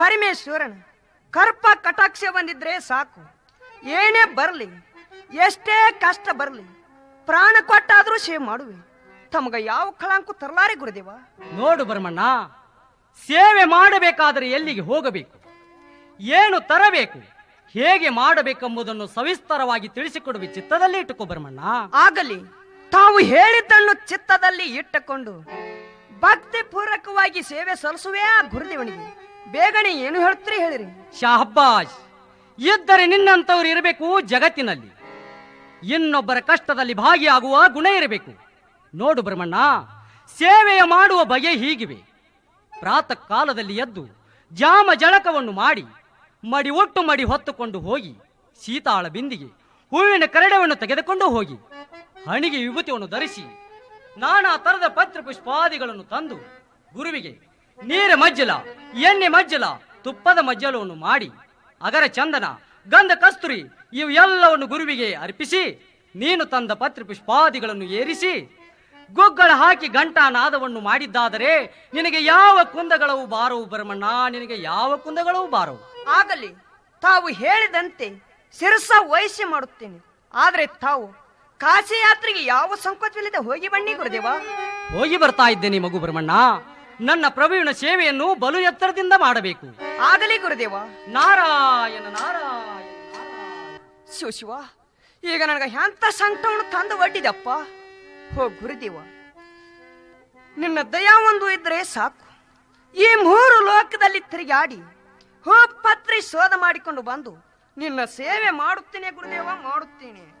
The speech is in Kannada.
ಪರಮೇಶ್ವರನ ಕರ್ಪ ಕಟಾಕ್ಷ ಬಂದಿದ್ರೆ ಸಾಕು ಏನೇ ಬರಲಿ ಎಷ್ಟೇ ಕಷ್ಟ ಬರಲಿ ಪ್ರಾಣ ಕೊಟ್ಟಾದ್ರೂ ಸೇವೆ ಮಾಡುವೆ ತಮಗ ಯಾವ ಕಳಂಕು ತರಲಾರೆ ಗುರುದೇವ ನೋಡು ಬರ್ಮಣ್ಣ ಸೇವೆ ಮಾಡಬೇಕಾದರೆ ಎಲ್ಲಿಗೆ ಹೋಗಬೇಕು ಏನು ತರಬೇಕು ಹೇಗೆ ಮಾಡಬೇಕೆಂಬುದನ್ನು ಸವಿಸ್ತರವಾಗಿ ತಿಳಿಸಿಕೊಡುವೆ ಚಿತ್ತದಲ್ಲಿ ಇಟ್ಟುಕೋ ಬರ್ಮಣ್ಣ ಆಗಲಿ ತಾವು ಹೇಳಿದ್ದನ್ನು ಚಿತ್ತದಲ್ಲಿ ಇಟ್ಟುಕೊಂಡು ಭಕ್ತಿ ಪೂರ್ವಕವಾಗಿ ಸೇವೆ ಸಲ್ಲಿಸುವೆ ಆ ಗುರುದೇವನಿಗೆ ಬೇಗನೆ ಏನು ಹೇಳ್ತೀರಿ ಹೇಳಿರಿ ಶಾಹಬ್ಬಾಜ್ ಇದ್ದರೆ ನಿನ್ನಂತವ್ರು ಇರಬೇಕು ಜಗತ್ತಿನಲ್ಲಿ ಇನ್ನೊಬ್ಬರ ಕಷ್ಟದಲ್ಲಿ ಭಾಗಿಯಾಗುವ ಗುಣ ಇರಬೇಕು ನೋಡು ಬ್ರಹ್ಮಣ್ಣ ಸೇವೆಯ ಮಾಡುವ ಬಗೆ ಹೀಗಿವೆ ಪ್ರಾತಃ ಕಾಲದಲ್ಲಿ ಎದ್ದು ಜಾಮ ಜಳಕವನ್ನು ಮಾಡಿ ಮಡಿ ಒಟ್ಟು ಮಡಿ ಹೊತ್ತುಕೊಂಡು ಹೋಗಿ ಸೀತಾಳ ಬಿಂದಿಗೆ ಹೂವಿನ ಕರಡವನ್ನು ತೆಗೆದುಕೊಂಡು ಹೋಗಿ ಹಣಿಗೆ ವಿಭೂತಿಯನ್ನು ಧರಿಸಿ ನಾನಾ ತರದ ಪತ್ರ ಪುಷ್ಪಾದಿಗಳನ್ನು ತಂದು ಗುರುವಿಗೆ ನೀರ ಮಜ್ಜಲ ಎಣ್ಣೆ ಮಜ್ಜಲ ತುಪ್ಪದ ಮಜ್ಜಲವನ್ನು ಮಾಡಿ ಅಗರ ಚಂದನ ಗಂಧ ಕಸ್ತೂರಿ ಇವು ಎಲ್ಲವನ್ನು ಗುರುವಿಗೆ ಅರ್ಪಿಸಿ ನೀನು ತಂದ ಪತ್ರ ಪುಷ್ಪಾದಿಗಳನ್ನು ಏರಿಸಿ ಗುಗ್ಗಳ ಹಾಕಿ ಘಂಟಾ ನಾದವನ್ನು ಮಾಡಿದ್ದಾದರೆ ನಿನಗೆ ಯಾವ ಕುಂದಗಳವು ಬಾರವು ಬರಮಣ್ಣ ನಿನಗೆ ಯಾವ ಕುಂದಗಳವು ಬಾರವು ಆಗಲಿ ತಾವು ಹೇಳಿದಂತೆ ಶಿರಸ ವಹಿಸಿ ಮಾಡುತ್ತೇನೆ ಆದ್ರೆ ತಾವು ಕಾಶಿ ಯಾತ್ರೆಗೆ ಯಾವ ಸಂಕೋಚವಿಲ್ಲದೆ ಹೋಗಿ ಬನ್ನಿ ಗುರುದೇವ ಹೋಗಿ ಬರ್ತಾ ಇದ್ದೇನೆ ಮಗು ಬ್ರಹ್ಮಣ್ಣ ನನ್ನ ಪ್ರಭುವಿನ ಸೇವೆಯನ್ನು ಬಲು ಎತ್ತರದಿಂದ ಮಾಡಬೇಕು ಆಗಲಿ ಗುರುದೇವ ನಾರಾಯಣ ನಾರಾಯಣ ನಾರಾಯಣ. ಶಿವ ಶಿವ ಈಗ ನನಗೆ ಎಂತ ಸಂಕಟವನ್ನು ತಂದು ಒಡ್ಡಿದಪ್ಪ ಹೋ ಗುರುದೇವ ನಿನ್ನ ದಯಾ ಒಂದು ಇದ್ರೆ ಸಾಕು ಈ ಮೂರು ಲೋಕದಲ್ಲಿ ತಿರುಗಾಡಿ ಹೋ ಪತ್ರಿ ಶೋಧ ಮಾಡಿಕೊಂಡು ಬಂದು ನಿನ್ನ ಸೇವೆ ಮಾಡುತ್ತೇನೆ ಗುರುದೇವ ಮಾಡುತ್ತೇನೆ